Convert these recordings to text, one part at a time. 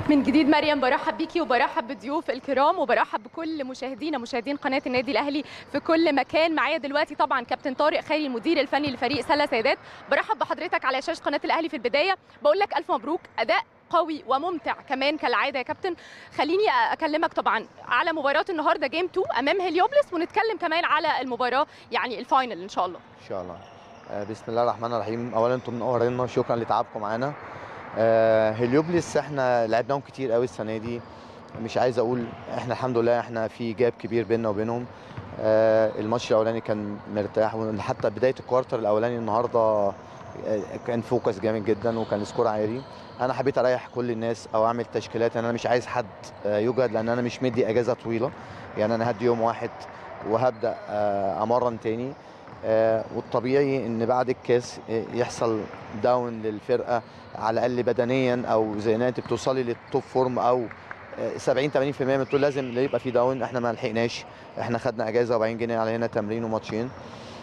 من جديد مريم برحب بيكي وبرحب بضيوف الكرام وبرحب بكل مشاهدينا مشاهدين قناه النادي الاهلي في كل مكان معايا دلوقتي طبعا كابتن طارق خيري المدير الفني لفريق سله سيدات برحب بحضرتك على شاشه قناه الاهلي في البدايه بقول لك الف مبروك اداء قوي وممتع كمان كالعاده يا كابتن خليني اكلمك طبعا على مباراه النهارده جيم 2 امام هليوبلس ونتكلم كمان على المباراه يعني الفاينل ان شاء الله ان شاء الله آه، بسم الله الرحمن الرحيم اولا انتم منورينا شكرا لتعبكم معانا آه، هليوبلس احنا لعبناهم كتير قوي السنه دي مش عايز اقول احنا الحمد لله احنا في جاب كبير بيننا وبينهم آه، الماتش الاولاني كان مرتاح وحتى بدايه الكوارتر الاولاني النهارده آه، كان فوكس جامد جدا وكان سكور عالي انا حبيت اريح كل الناس او اعمل تشكيلات انا مش عايز حد آه، يجهد لان انا مش مدي اجازه طويله يعني انا هدي يوم واحد وهبدا آه، امرن تاني آه، والطبيعي ان بعد الكاس آه، يحصل داون للفرقه على الاقل بدنيا او زي ما انت بتوصلي للتوب فورم او آه، 70 80% من الطول لازم يبقى في داون احنا ما لحقناش احنا خدنا اجازه 40 جنيه على هنا تمرين وماتشين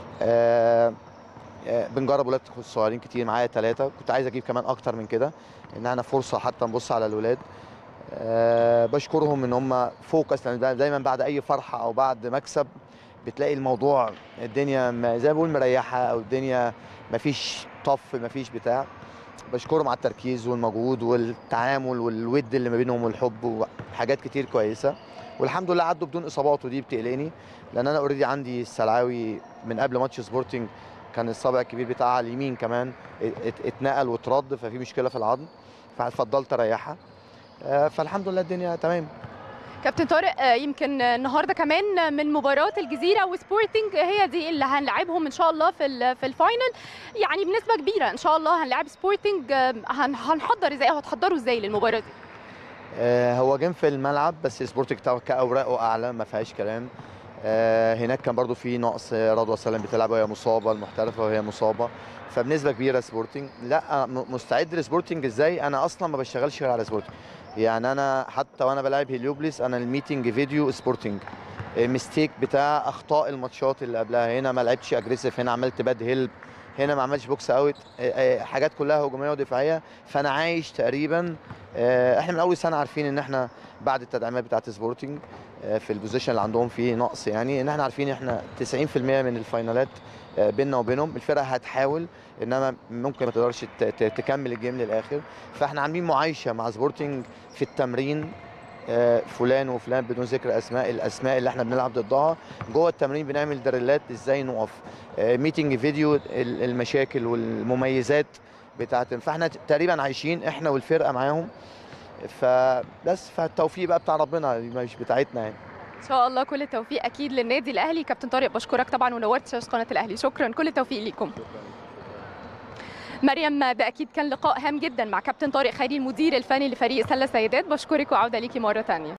آه، آه، بنجرب ولاد صغيرين كتير معايا ثلاثه كنت عايز اجيب كمان اكتر من كده ان انا فرصه حتى نبص على الولاد أه بشكرهم ان هم فوكس لان دايما بعد اي فرحه او بعد مكسب بتلاقي الموضوع الدنيا ما- زي ما بقول مريحه او الدنيا مفيش طف مفيش بتاع بشكرهم على التركيز والمجهود والتعامل والود اللي ما بينهم والحب وحاجات كتير كويسه والحمد لله عدوا بدون اصابات ودي بتقلقني لان انا اوريدي عندي السلعاوي من قبل ماتش سبورتنج كان الصابع الكبير بتاعها على اليمين كمان ات- اتنقل واترد ففي مشكله في العظم ففضلت اريحها آه، فالحمد لله الدنيا تمام كابتن طارق آه، يمكن النهارده كمان من مباراه الجزيره وسبورتنج هي دي اللي هنلعبهم ان شاء الله في ال- في الفاينل يعني بنسبه كبيره ان شاء الله هنلعب سبورتنج آه، هن- هنحضر ازاي او هتحضروا ازاي للمباراه دي آه، هو جيم في الملعب بس سبورتنج بتاعه كاوراقه اعلى ما فيهاش كلام آه، هناك كان برضو في نقص آه، رضوى سلام بتلعب وهي مصابه المحترفه وهي مصابه فبنسبه كبيره سبورتنج لا م- مستعد لسبورتنج ازاي انا اصلا ما بشتغلش غير على سبورتنج يعني انا حتى وانا بلعب هليوبلس انا الميتنج فيديو سبورتنج ميستيك بتاع اخطاء الماتشات اللي قبلها هنا ما لعبتش اجريسيف هنا عملت باد هيلب هنا ما عملتش بوكس اوت آه، آه، حاجات كلها هجوميه ودفاعيه فانا عايش تقريبا آه، احنا من اول سنه عارفين ان احنا بعد التدعيمات بتاعت سبورتنج آه، في البوزيشن اللي عندهم فيه نقص يعني ان احنا عارفين احنا 90% من الفاينالات آه، بيننا وبينهم الفرقه هتحاول انما ممكن ما تقدرش ت- ت- تكمل الجيم للاخر فاحنا عاملين معايشه مع سبورتنج في التمرين آه، فلان وفلان بدون ذكر اسماء الاسماء اللي احنا بنلعب ضدها جوه التمرين بنعمل دريلات ازاي نقف آه، ميتنج فيديو ال- المشاكل والمميزات بتاعت فاحنا تقريبا عايشين احنا والفرقه معاهم فبس فالتوفيق بقى بتاع ربنا مش بتاعتنا يعني ان شاء الله كل التوفيق اكيد للنادي الاهلي كابتن طارق بشكرك طبعا ونورت شاشه قناه الاهلي شكرا كل التوفيق ليكم مريم ده اكيد كان لقاء هام جدا مع كابتن طارق خيري المدير الفني لفريق سله سيدات بشكرك وعوده ليكي مره ثانيه